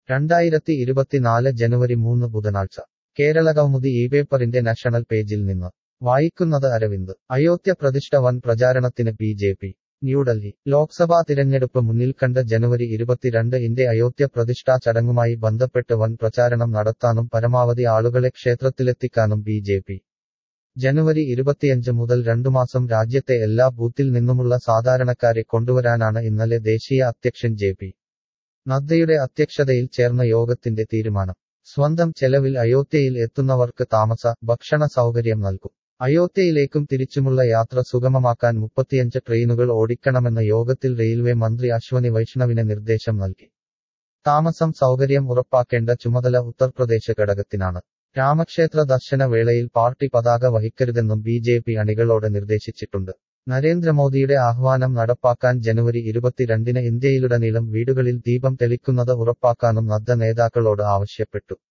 രണ്ടായിരത്തി ഇരുപത്തിനാല് ജനുവരി മൂന്ന് ബുധനാഴ്ച കേരളകൗമുദി ഈ പേപ്പറിന്റെ നാഷണൽ പേജിൽ നിന്ന് വായിക്കുന്നത് അരവിന്ദ് അയോധ്യ പ്രതിഷ്ഠ വൻ പ്രചാരണത്തിന് B J P New Delhi Lok Sabha തിരഞ്ഞെടുപ്പ് മുന്നിൽ കണ്ട് ജനുവരി ഇരുപത്തിരണ്ട് ഇന്റെ അയോധ്യ പ്രതിഷ്ഠാ ചടങ്ങുമായി ബന്ധപ്പെട്ട് വൻ പ്രചാരണം നടത്താനും പരമാവധി ആളുകളെ ക്ഷേത്രത്തിലെത്തിക്കാനും ബി ജെ പി ജനുവരി ഇരുപത്തിയഞ്ച് മുതൽ രണ്ടു മാസം രാജ്യത്തെ എല്ലാ ബൂത്തിൽ നിന്നുമുള്ള സാധാരണക്കാരെ കൊണ്ടുവരാനാണ് ഇന്നലെ ദേശീയ അധ്യക്ഷൻ ജെ പി നദ്ദയുടെ അധ്യക്ഷതയിൽ ചേർന്ന യോഗത്തിന്റെ തീരുമാനം സ്വന്തം ചെലവിൽ അയോധ്യയിൽ എത്തുന്നവർക്ക് താമസ ഭക്ഷണ സൗകര്യം നൽകും അയോധ്യയിലേക്കും തിരിച്ചുമുള്ള യാത്ര സുഗമമാക്കാൻ മുപ്പത്തിയഞ്ച് ട്രെയിനുകൾ ഓടിക്കണമെന്ന യോഗത്തിൽ റെയിൽവേ മന്ത്രി അശ്വനി വൈഷ്ണവിന് നിർദ്ദേശം നൽകി താമസം സൗകര്യം ഉറപ്പാക്കേണ്ട ചുമതല ഉത്തർപ്രദേശ് ഘടകത്തിനാണ് രാമക്ഷേത്ര ദർശന വേളയിൽ പാർട്ടി പതാക വഹിക്കരുതെന്നും ബി ജെ പി അണികളോട് നിർദ്ദേശിച്ചിട്ടുണ്ട് നരേന്ദ്രമോദിയുടെ ആഹ്വാനം നടപ്പാക്കാൻ ജനുവരി ഇരുപത്തിരണ്ടിന് ഇന്ത്യയിലുടനീളം വീടുകളിൽ ദീപം തെളിക്കുന്നത് ഉറപ്പാക്കാനും നദ്ദ നേതാക്കളോട് ആവശ്യപ്പെട്ടു